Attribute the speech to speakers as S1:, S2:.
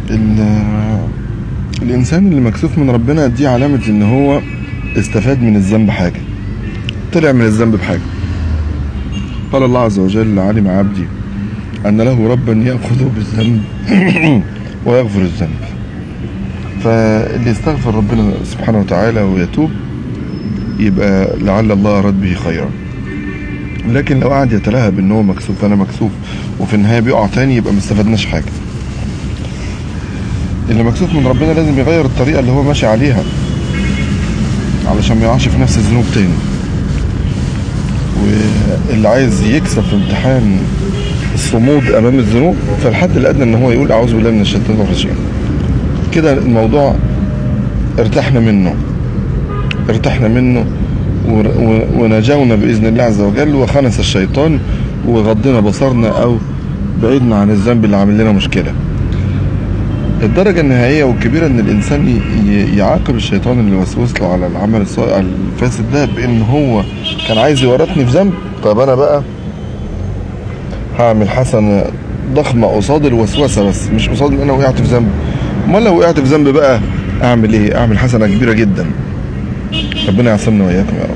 S1: ال- الإنسان اللي مكسوف من ربنا دي علامة إن هو استفاد من الذنب حاجة طلع من الذنب بحاجة قال الله عز وجل علم عبدي أن له ربا يأخذ بالذنب ويغفر الذنب فاللي يستغفر ربنا سبحانه وتعالى ويتوب يبقى لعل الله أراد به خيرا لكن لو قعد يتلهب ان هو مكسوف انا مكسوف وفي النهايه بيقع تاني يبقى ما استفدناش حاجه اللي مكسوف من ربنا لازم يغير الطريقه اللي هو ماشي عليها علشان ما يقعش في نفس الذنوب تاني واللي عايز يكسب في امتحان الصمود امام الذنوب فالحد الادنى ان هو يقول اعوذ بالله من الشيطان الرجيم كده الموضوع ارتحنا منه ارتحنا منه ور- و- ونجونا باذن الله عز وجل وخنس الشيطان وغضنا بصرنا او بعدنا عن الذنب اللي عامل لنا مشكله الدرجة النهائية والكبيرة إن الإنسان ي- ي- يعاقب الشيطان اللي وسوس له على العمل الصالح الفاسد ده بإن هو كان عايز يورطني في ذنب طب أنا بقى هعمل حسنة ضخمة قصاد الوسوسة بس مش قصاد إن أنا وقعت في ذنب أمال لو وقعت في ذنب بقى أعمل إيه؟ أعمل حسنة كبيرة جدا ربنا يعصمنا وإياكم يا رب